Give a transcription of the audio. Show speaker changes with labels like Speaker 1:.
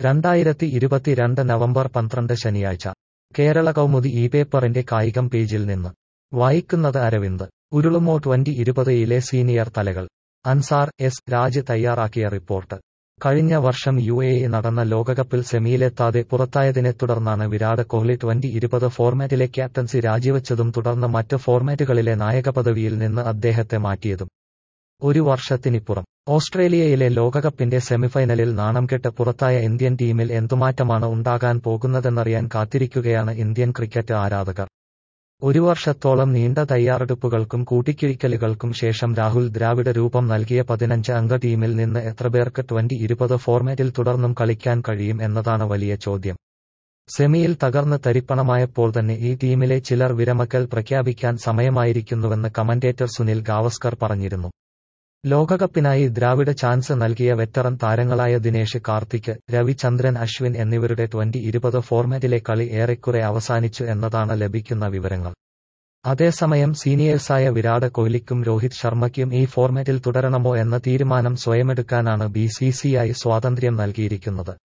Speaker 1: രണ്ടായിരത്തി ഇരുപത്തിരണ്ട് നവംബർ പന്ത്രണ്ട് ശനിയാഴ്ച കേരള കൗമുദി ഈ പേപ്പറിന്റെ കായികം പേജിൽ നിന്ന് വായിക്കുന്നത് അരവിന്ദ് ഉരുളുമോ ട്വന്റി ഇരുപതിലെ സീനിയർ തലകൾ അൻസാർ എസ് രാജ് തയ്യാറാക്കിയ റിപ്പോർട്ട് കഴിഞ്ഞ വർഷം യു എ ഇ നടന്ന ലോകകപ്പിൽ സെമിയിലെത്താതെ പുറത്തായതിനെ തുടർന്നാണ് വിരാട് കോഹ്ലി ട്വന്റി ഇരുപത് ഫോർമാറ്റിലെ ക്യാപ്റ്റൻസി രാജിവെച്ചതും തുടർന്ന് മറ്റ് ഫോർമാറ്റുകളിലെ നായകപദവിയിൽ നിന്ന് അദ്ദേഹത്തെ മാറ്റിയതും ഒരു വർഷത്തിനിപ്പുറം ഓസ്ട്രേലിയയിലെ ലോകകപ്പിന്റെ സെമിഫൈനലിൽ നാണംകെട്ട് പുറത്തായ ഇന്ത്യൻ ടീമിൽ എന്തുമാറ്റമാണ് ഉണ്ടാകാൻ പോകുന്നതെന്നറിയാൻ കാത്തിരിക്കുകയാണ് ഇന്ത്യൻ ക്രിക്കറ്റ് ആരാധകർ ഒരു വർഷത്തോളം നീണ്ട തയ്യാറെടുപ്പുകൾക്കും കൂട്ടിക്കിഴിക്കലുകൾക്കും ശേഷം രാഹുൽ ദ്രാവിഡ് രൂപം നൽകിയ പതിനഞ്ച് അംഗ ടീമിൽ നിന്ന് എത്ര പേർക്ക് ട്വന്റി ഇരുപത് ഫോർമാറ്റിൽ തുടർന്നും കളിക്കാൻ കഴിയും എന്നതാണ് വലിയ ചോദ്യം സെമിയിൽ തകർന്ന് തരിപ്പണമായപ്പോൾ തന്നെ ഈ ടീമിലെ ചിലർ വിരമക്കൽ പ്രഖ്യാപിക്കാൻ സമയമായിരിക്കുന്നുവെന്ന് കമന്റേറ്റർ സുനിൽ ഗാവസ്കർ പറഞ്ഞിരുന്നു ലോകകപ്പിനായി ദ്രാവിഡ് ചാൻസ് നൽകിയ വെറ്ററൻ താരങ്ങളായ ദിനേശ് കാർത്തിക് രവിചന്ദ്രൻ അശ്വിൻ എന്നിവരുടെ ട്വന്റി ഇരുപത് ഫോർമാറ്റിലെ കളി ഏറെക്കുറെ അവസാനിച്ചു എന്നതാണ് ലഭിക്കുന്ന വിവരങ്ങൾ അതേസമയം സീനിയേഴ്സായ വിരാട് കോഹ്ലിക്കും രോഹിത് ശർമ്മയ്ക്കും ഈ ഫോർമാറ്റിൽ തുടരണമോ എന്ന തീരുമാനം സ്വയമെടുക്കാനാണ് ബി സി സി ഐ സ്വാതന്ത്ര്യം നൽകിയിരിക്കുന്നത്